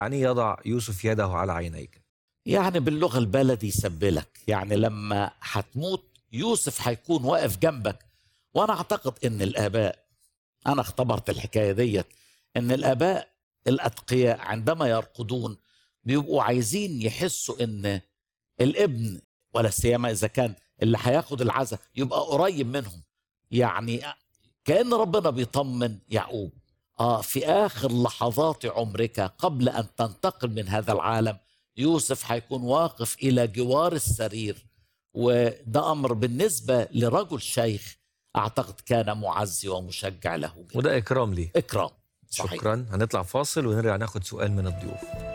يعني يضع يوسف يده على عينيك يعني باللغة البلدي يسبلك يعني لما هتموت يوسف هيكون واقف جنبك وأنا أعتقد إن الآباء أنا اختبرت الحكاية ديت إن الآباء الأتقياء عندما يرقدون بيبقوا عايزين يحسوا إن الابن ولا سيما إذا كان اللي هياخد العزاء يبقى قريب منهم يعني كأن ربنا بيطمن يعقوب آه في آخر لحظات عمرك قبل أن تنتقل من هذا العالم يوسف هيكون واقف إلى جوار السرير وده أمر بالنسبة لرجل شيخ أعتقد كان معزي ومشجع له جدا. وده إكرام ليه إكرام صحيح شكرا هنطلع فاصل ونرجع ناخد سؤال من الضيوف